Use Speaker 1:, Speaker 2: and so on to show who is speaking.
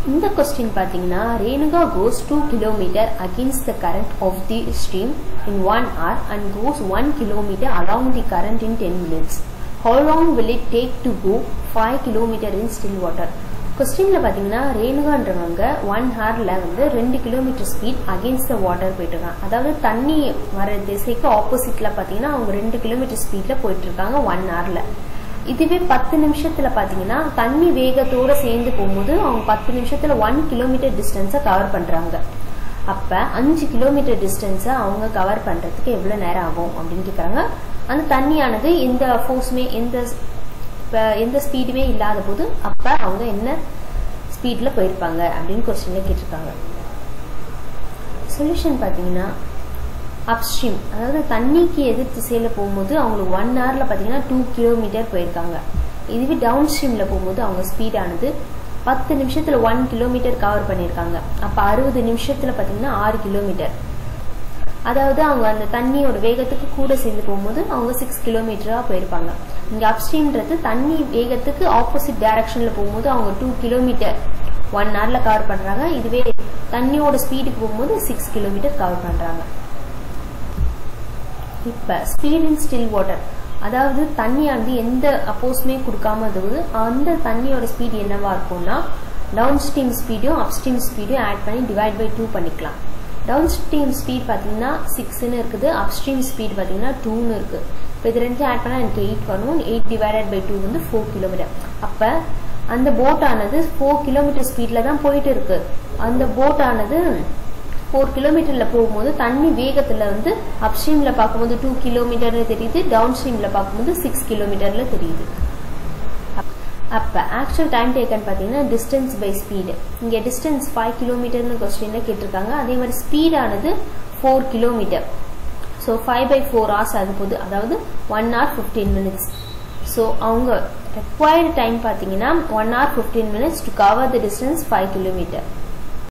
Speaker 1: இந்த கொஸ்டின் பார்த்தீங்கன்னா Renuka goes two kilometre against the current of the stream in one hour and goes one kilometre along the current in ten minutes how long will it take to go five kilometre in still water கொஸ்டின்ல பார்த்தீங்கன்னா ரேணுகான்றவங்க one ஹார்ல வந்து ரெண்டு kilometre speed against the water போயிட்டு இருக்காங்க அதாவது தண்ணி வர திசைக்கு ஆப்போசிட்ல பார்த்தீங்கன்னா அவங்க ரெண்டு கிலோமீட்டர் ஸ்பீட்ல போயிட்டு இருக்காங்க ஒன் ஹார்ல இதுவே பத்து நிமிஷத்துல பாத்தீங்கன்னா தண்ணி வேகத்தோட சேர்ந்து போகும்போது அவங்க பத்து நிமிஷத்துல ஒன் கிலோமீட்டர் டிஸ்டன்ஸை கவர் பண்றாங்க அப்ப அஞ்சு கிலோமீட்டர் டிஸ்டன்ஸை அவங்க கவர் பண்றதுக்கு எவ்வளவு நேரம் ஆகும் அப்படின்னு கேக்குறாங்க அந்த தண்ணியானது எந்த ஃபோர்ஸுமே எந்த இப்ப எந்த ஸ்பீடுமே இல்லாத போது அப்ப அவங்க என்ன ஸ்பீட்ல போயிருப்பாங்க அப்படின்னு கொஸ்டின்ல கேட்டிருக்காங்க சொல்யூஷன் பாத்தீங்கன்னா அப்ஸ்ட்ரீம் அதாவது தண்ணிக்கு எதிர் திசையில போகும்போது அவங்களுக்கு ஒன் ஹவர்ல பாத்தீங்கன்னா டூ கிலோமீட்டர் போயிருக்காங்க இதுவே டவுன் ஸ்ட்ரீம்ல போகும்போது அவங்க ஸ்பீடானது பத்து நிமிஷத்துல ஒன் கிலோமீட்டர் கவர் பண்ணியிருக்காங்க அப்ப அறுபது நிமிஷத்துல பாத்தீங்கன்னா ஆறு கிலோமீட்டர் அதாவது அவங்க அந்த தண்ணியோட வேகத்துக்கு கூட சேர்ந்து போகும்போது அவங்க சிக்ஸ் கிலோமீட்டரா போயிருப்பாங்க இங்க அப்ஸ்ட்ரீம்ன்றது தண்ணி வேகத்துக்கு ஆப்போசிட் டைரக்ஷன்ல போகும்போது அவங்க டூ கிலோமீட்டர் ஒன் ஹவர்ல கவர் பண்றாங்க இதுவே தண்ணியோட ஸ்பீடுக்கு போகும்போது சிக்ஸ் கிலோமீட்டர் கவர் பண்றாங்க இப்ப ஸ்பீட் இன் ஸ்டில் வாட்டர் அதாவது தண்ணியானது எந்த அப்போஸுமே கொடுக்காம இருக்குது அந்த தண்ணியோட ஸ்பீட் என்னவா இருக்கும்னா டவுன் ஸ்ட்ரீம் ஸ்பீடும் அப் ஸ்ட்ரீம் ஸ்பீடும் ஆட் பண்ணி டிவைட் பை டூ பண்ணிக்கலாம் டவுன் ஸ்ட்ரீம் ஸ்பீட் பார்த்தீங்கன்னா சிக்ஸ்னு இருக்குது அப் ஸ்ட்ரீம் ஸ்பீட் பார்த்தீங்கன்னா டூன்னு இருக்கு இப்போ இது ரெண்டு ஆட் பண்ணால் எனக்கு எயிட் வரும் எயிட் டிவைடட் பை டூ வந்து ஃபோர் கிலோமீட்டர் அப்போ அந்த போட் ஆனது ஃபோர் கிலோமீட்டர் ஸ்பீடில் தான் போயிட்டு இருக்கு அந்த போட் ஆனது ஃபோர் கிலோமீட்டர்ல போகும்போது தண்ணி வேகத்துல வந்து அப் ஸ்ட்ரீம்ல பார்க்கும்போது டூ கிலோமீட்டர்னு தெரியுது டவுன் ஸ்ட்ரீம்ல பார்க்கும்போது சிக்ஸ் கிலோமீட்டர்ல தெரியுது அப்ப ஆக்சுவல் டைம் டேக்கன் பாத்தீங்கன்னா டிஸ்டன்ஸ் பை ஸ்பீடு இங்க டிஸ்டன்ஸ் ஃபைவ் கிலோமீட்டர்னு கொஸ்டின்ல கேட்டிருக்காங்க அதே மாதிரி ஸ்பீடானது four kilometre so five by four hours ஆக போகுது அதாவது one hour fifteen minutes so அவங்க ரெக்வயர்டு டைம் பார்த்தீங்கன்னா one hour fifteen minutes to cover the distance five kilometre